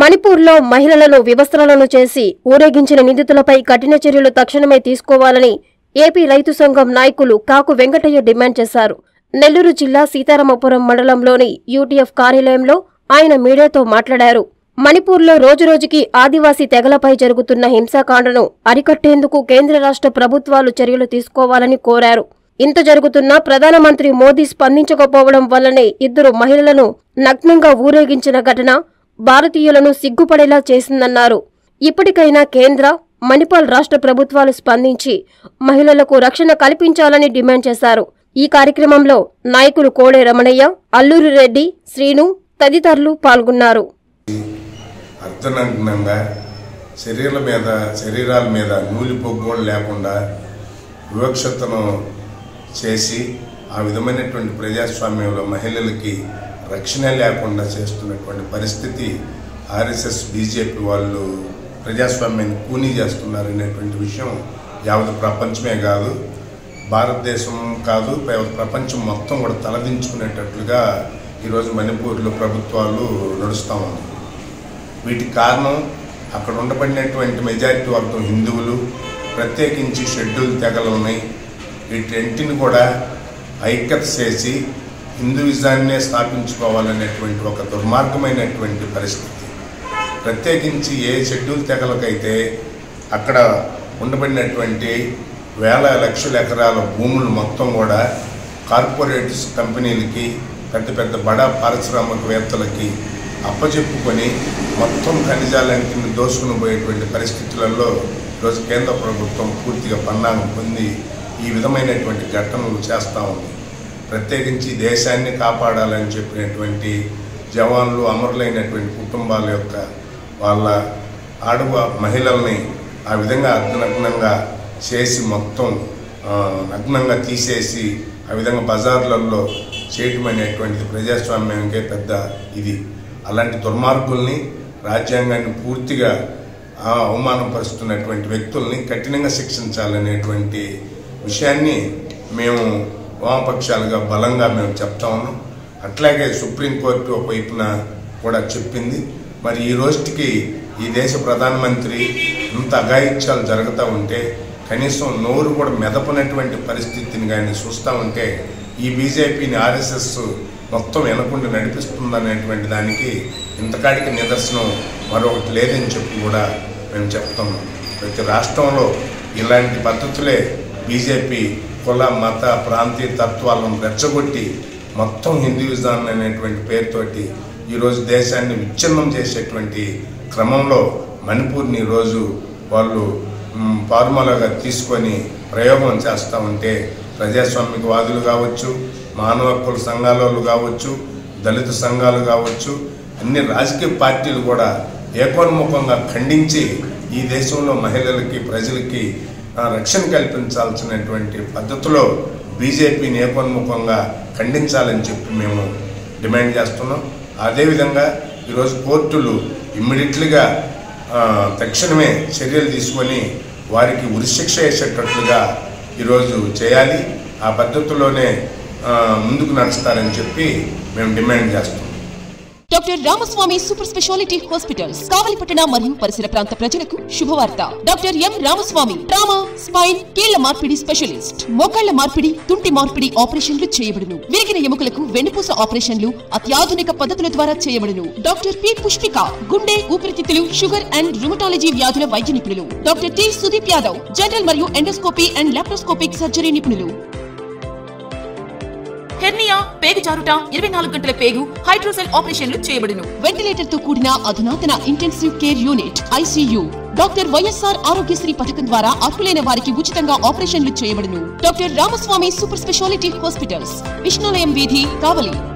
మణిపూర్లో మహిళలను వివస్త్రాలను చేసి ఊరేగించిన నిందితులపై కఠిన చర్యలు తక్షణమే తీసుకోవాలని ఏపీ రైతు సంఘం నాయకులు కాకు వెంకటయ్య డిమాండ్ చేశారు నెల్లూరు జిల్లా సీతారామపురం మండలంలోని యూటీఎఫ్ కార్యాలయంలో ఆయన మీడియాతో మాట్లాడారు మణిపూర్లో రోజురోజుకి ఆదివాసీ తెగలపై జరుగుతున్న హింసాకాండను అరికట్టేందుకు కేంద్ర రాష్ట్ర ప్రభుత్వాలు చర్యలు తీసుకోవాలని కోరారు ఇంత జరుగుతున్నా ప్రధానమంత్రి మోదీ స్పందించకపోవడం వల్లనే ఇద్దరు మహిళలను నగ్నంగా ఊరేగించిన ఘటన భారతీయులను సిగ్గుపడేలా చేసిందన్నారు ఇప్పటికైనా కేంద్ర మణిపాల్ రాష్ట్ర ప్రభుత్వాలు స్పందించి మహిళలకు రక్షణ కల్పించాలని డిమాండ్ చేశారు ఈ కార్యక్రమంలో నాయకులు కోడే రమణయ్య అల్లూరి రెడ్డి శ్రీను తదితరులు పాల్గొన్నారు అర్ధనగ్నంగా శరీరాల మీద శరీరాల మీద నూలి పొగ్గోళ్ళు లేకుండా వివక్షతను చేసి ఆ విధమైనటువంటి ప్రజాస్వామ్యంలో మహిళలకి రక్షణ లేకుండా చేస్తున్నటువంటి పరిస్థితి ఆర్ఎస్ఎస్ బీజేపీ వాళ్ళు ప్రజాస్వామ్యాన్ని కూనీ చేస్తున్నారు అనేటువంటి విషయం యావత్ ప్రపంచమే కాదు భారతదేశం కాదు యావత్ ప్రపంచం మొత్తం కూడా తలదించుకునేటట్లుగా ఈరోజు మణిపూర్లో ప్రభుత్వాలు నడుస్తూ ఉన్నాయి వీటికి కారణం అక్కడ ఉండబడినటువంటి మెజారిటీ వర్గం హిందువులు ప్రత్యేకించి షెడ్యూల్ తెగలు ఉన్నాయి వీటింటిని కూడా ఐక్యత చేసి హిందూయిజాన్నే స్థాపించుకోవాలనేటువంటి ఒక దుర్మార్గమైనటువంటి పరిస్థితి ప్రత్యేకించి ఏ షెడ్యూల్ తెగలకైతే అక్కడ ఉండబడినటువంటి వేల లక్షల ఎకరాల భూములు మొత్తం కూడా కార్పొరేట్స్ కంపెనీలకి పెద్ద పెద్ద బడా పారిశ్రామికవేత్తలకి అప్పచెప్పుకొని మొత్తం ఖనిజాలన్నింటిని దోసుకుని పోయేటువంటి పరిస్థితులలో ఈరోజు కేంద్ర ప్రభుత్వం పూర్తిగా పన్నాగం పొంది ఈ విధమైనటువంటి ఘటనలు చేస్తూ ఉంది ప్రత్యేకించి దేశాన్ని కాపాడాలని చెప్పినటువంటి జవాన్లు అమరులైనటువంటి కుటుంబాల యొక్క వాళ్ళ ఆడవ మహిళల్ని ఆ విధంగా అర్ధనగ్నంగా చేసి మొత్తం ఆ, నగ్నంగా తీసేసి ఆ విధంగా బజార్లలో చేయటం అనేటువంటిది ప్రజాస్వామ్యానికే పెద్ద ఇది అలాంటి దుర్మార్గుల్ని రాజ్యాంగాన్ని పూర్తిగా ఆ, అవమానపరుస్తున్నటువంటి వ్యక్తుల్ని కఠినంగా శిక్షించాలనేటువంటి విషయాన్ని మేము వామపక్షాలుగా బలంగా మేము చెప్తా ఉన్నాం అట్లాగే సుప్రీంకోర్టు ఒకవైపున కూడా చెప్పింది మరి ఈ రోజుకి ఈ దేశ ప్రధానమంత్రి ఇంత అఘాయిత్యాలు జరుగుతూ ఉంటే కనీసం నోరు కూడా మెదపనటువంటి పరిస్థితిని కానీ చూస్తూ ఉంటే ఈ బీజేపీని ఆర్ఎస్ఎస్ మొత్తం వెనకుండా నడిపిస్తుందనేటువంటి దానికి ఇంతకాడికి నిదర్శనం మరొకటి లేదని చెప్పి కూడా మేము చెప్తున్నాం ప్రతి రాష్ట్రంలో ఇలాంటి పద్ధతులే బీజేపీ కుల మత ప్రాంతీయ తత్వాలను రెచ్చగొట్టి మొత్తం హిందూయిజాన్ అనేటువంటి పేరుతోటి ఈరోజు దేశాన్ని విచ్ఛిన్నం చేసేటువంటి క్రమంలో మణిపూర్ని ఈరోజు వాళ్ళు మ్, ఫార్ములాగా తీసుకొని ప్రయోగం చేస్తూ ఉంటే ప్రజాస్వామికవాదులు కావచ్చు మానవ హక్కుల సంఘాల వాళ్ళు కావచ్చు దళిత సంఘాలు కావచ్చు అన్ని రాజకీయ పార్టీలు కూడా ఏకోన్ముఖంగా ఖండించి ఈ దేశంలో మహిళలకి ప్రజలకి ఆ, రక్షణ కల్పించాల్సినటువంటి పద్ధతిలో బీజేపీని ఏకోన్ముఖంగా ఖండించాలని చెప్పి మేము డిమాండ్ చేస్తున్నాం అదేవిధంగా ఈరోజు కోర్టులు ఇమ్మీడియట్లీగా ఆ, తక్షణమే చర్యలు తీసుకొని వారికి ఉరిశిక్ష వేసేటట్లుగా ఈరోజు చేయాలి ఆ పద్ధతిలోనే ఆ, ముందుకు నడుస్తారని చెప్పి మేము డిమాండ్ చేస్తున్నాం doctor Ramaswamy super speciality hospitals కావలిపట్టణ మరియు పరిసర ప్రాంత ప్రజలకు శుభవార్త doctor M Ramaswamy trauma spine కీళ్ల మార్పిడి స్పెషలిస్ట్ మోకాళ్ల మార్పిడి తుంటి మార్పిడి ఆపరేషన్లు చేయబడును విరిగిన ఎముకలకు వెన్నుపూస ఆపరేషన్లు అత్యాధునిక పద్ధతుల ద్వారా చేయబడును డాక్టర్ పి పుష్పిక గుండె ఊపిరితిత్తులు షుగర్ అండ్ రుమటాలజీ వ్యాధుల వైద్య నిపుణులు doctor T Sudeep Yadav general మరియు ఎండోస్కోపీ అండ్ లాప్రోస్కోపిక్ సర్జరీ నిపుణులు హెర్నియా పేగు జారుట ఇరవై నాలుగు గంటల పేగు హైడ్రోసెల్ ఆపరేషన్లు చేయబడును వెంటిలేటర్ తో కూడిన అధునాతన intensive care unit ICU doctor YSR Aarogyasri పథకం ద్వారా అర్హులైన వారికి ఉచితంగా ఆపరేషన్లు చేయబడును doctor Ramaswamy super speciality hospitals విష్ణులయం వీధి కావలి